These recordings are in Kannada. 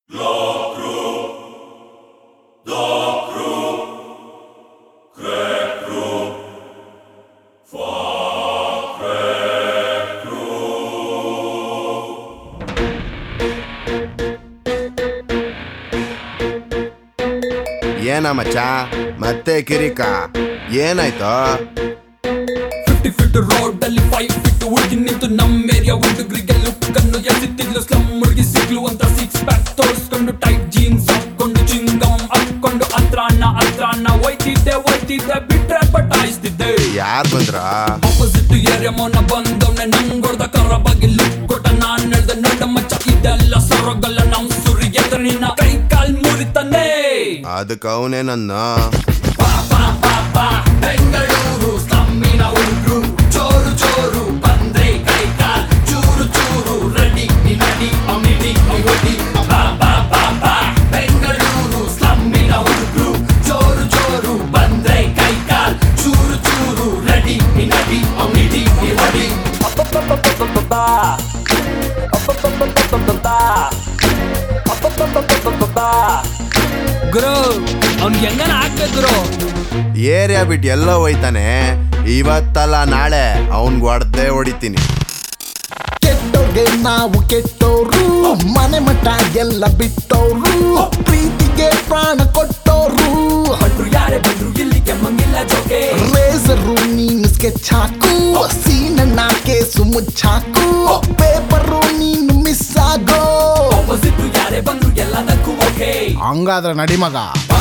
ಏನ ಮಚ್ಚ ಮತ್ತೆ ಕಿರಿಕ ಏನಾಯ್ತು ಫಿಫ್ಟಿ ಫಿಟ್ ರೋಡ್ ಅಲ್ಲಿ ಫೈವ್ ಫಿಟ್ ಹುಡುಗಿ ನಿಂತು ನಮ್ಮ ಏರಿಯಾ ಹುಡುಗರಿಗೆ ಲುಕ್ ಅನ್ನು ಎಸಿತಿದ್ಲು ಸ್ಲಮ್ ಹುಡುಗಿ ಸಿಗ್ಲು ಅಂತ ಸಿಕ್ಸ್ ಪ್ಯಾಕ್ ತೋರಿಸ್ಕೊಂಡು ಟೈಟ್ ಜೀನ್ಸ್ ಹಾಕೊಂಡು ಚಿಂಗಮ್ ಹಾಕೊಂಡು ಅತ್ರಾನ ಅತ್ರಾನ ಒಯ್ತಿದ್ದೆ ಒಯ್ತಿದ್ದೆ ಬಿಟ್ರೆ ಪಟಾಯಿಸ್ತಿದ್ದೆ ಯಾರ್ ಬಂದ್ರ ಆಪೋಸಿಟ್ ಏರಿಯಾ ಮೌನ ಬಂದವ್ನೆ ನಂಗೊಡ್ದ ಕರ ಬಗ್ಗೆ ಲುಕ್ ಕೊಟ್ಟ ನಾನ್ ಹೇಳ್ದೆ ನೋಡ ಮಚ್ಚ ಇದೆಲ್ಲ ಸೊರಗಲ್ಲ ನಮ್ ಸುರಿ ಎದ್ರ ನಿನ್ನ ಕೈ ಕಾಲ್ ಮುರಿತಾನೆ ಅದಕ್ಕೆ ಅವನೇ ನನ್ನ ಬಾ ಬಾ ಬಾ ಬಾ ಬೆಂಗಳೂರು ಸ್ಲಮ್ಮಿನ ಹುಡುಗ್ರು ಚೋರು ಚೋರು ಬಂದ್ರೆ ಕೈ ಕಾಲ್ ಚೂರು ಚೂರು ರೆಡಿ ನಡಿ ಅಮಿಡಿ ಹೊಡಿ ಬಾ ಬಾ ಬಾ ಬಾ ಬೆಂಗಳೂರು ಸ್ಲಮ್ಮಿನ ಹುಡುಗ್ರು ಚೋರು ಚೋರು ಬಂದ್ರೆ ಕೈ ಕಾಲ್ ಚೂರು ಚೂರು ರೆಡಿ ನಡಿ ಅಮಿಡಿ ಹೊಡಿ ಗುರು ಅವ್ನಿಗೆ ಹೆಂಗನ ಆಗ್ಬೇಕು ಗುರು ಏರಿಯಾ ಬಿಟ್ಟು ಎಲ್ಲ ಹೋಯ್ತಾನೆ ಇವತ್ತಲ್ಲ ನಾಳೆ ಅವನ್ಗೆ ಹೊಡ್ದೇ ಹೊಡಿತೀನಿ ಕೆಟ್ಟೋರ್ಗೆ ನಾವು ಕೆಟ್ಟೋರು ಮನೆ ಮಠ ಎಲ್ಲ ಬಿಟ್ಟೋರು ಪ್ರೀತಿಗೆ ಪ್ರಾಣ ಕೊಟ್ಟೋರು ಬಂದ್ರು ಯಾರೇ ಬಂದ್ರು ಇಲ್ಲಿ ಕೆಮ್ಮಂಗಿಲ್ಲ ಜೋಕೆ ರೇಸರು ನೀನು ಸ್ಕೆಚ್ ಹಾಕು ಸೀನಣ್ಣ ಕೇಸು ಮುಚ್ಚಾಕು ಪೇಪರು ನೀನು ಮಿಸ್ ಆಗೋ ಆಪೋಸಿಟ್ ಯಾರೇ ಬಂದ್ರು ಎಲ್ಲದಕ್ಕೂ ಓಕೆ ಹಂಗಾದ್ರೆ ನಡಿ ಮಗ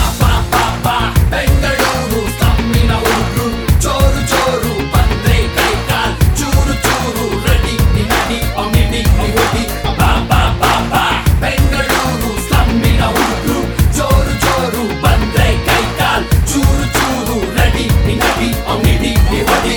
ಬೆಂಗಳೂರು ತಮ್ಮಿನ ಹುಡುಗ್ರು ಚೋರು ಚೋರು ಬಂದ್ರೆ ಕೈ ಕಾಲ್ ಚೂರು ಚೂರು ರೆಡಿ ನಡಿ ಅಮಿಡಿ ಹೊಡಿ ಬಾ ಬಾ ಬಾ ಬಾ ಬೆಂಗಳೂರು ಸ್ಲಮ್ಮಿನ ಹುಡುಗ್ರು ಚೋರು ಚೋರು ಬಂದ್ರೆ ಕೈ ಕಾಲ್ ಚೂರು ಚೂರು ರೆಡಿ ನಡಿ ಅಮಿಡಿ ಹೊಡಿ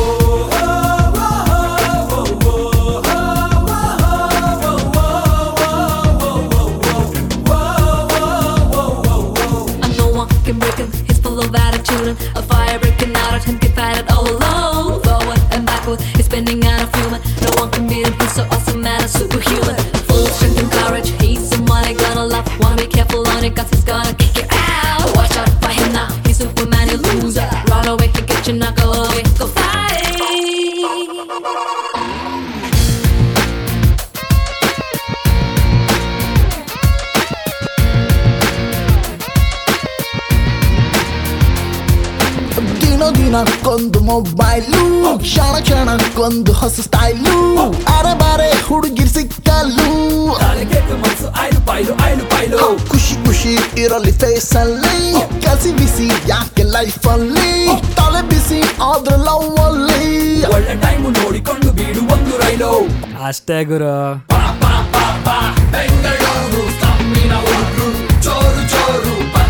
I know one can break him, he's full of attitude and a fire breaking out at him, can fight it all alone. Forward and backward, he's spinning out of humor. No one can beat him, he's so awesome and a superhuman. Full of strength and courage, he's someone I gonna love. Wanna be careful on it, cause he's gonna kick you out. Watch out for him now, he's Superman, you loser. Run away, he get you, not go away, go fight. ದಿನ ದಿನಕ್ಕೊಂದು ಮೊಬೈಲು ಕ್ಷಣ ಕ್ಷಣಕ್ಕೊಂದು ಹೊಸ ಸ್ಟೈಲು ಅರೆ ಬಾರೆ ಹುಡುಗಿರ್ ಸಿಕ್ಕಲು ತಾಳೆ ಕೇಕು ಮನ್ಸು ಐಲು ಪೈಲು ಐಲು ಪೈಲು ಖುಷಿ ಖುಷಿ ಇರಲಿ ಫೇಸ್ ಅಲ್ಲಿ ಕಸಿ ಬಿಸಿ ಯಾಕೆ ಲೈಫ್ ಅಲ್ಲಿ ತಲೆ ಬಿಸಿ ಆದ್ರೆ ಲವ್ ಅಲ್ಲಿ ಒಳ್ಳೆ ಟೈಮು ನೋಡಿಕೊಂಡು ಬೀಡು ಒಂದು ರೈಲು ಅಷ್ಟೇ ಗುರು ಬೆಂಗಳೂರು ತಮ್ಮಿನ ಹುಡುಗ್ರು ಚೋರು ಚೋರು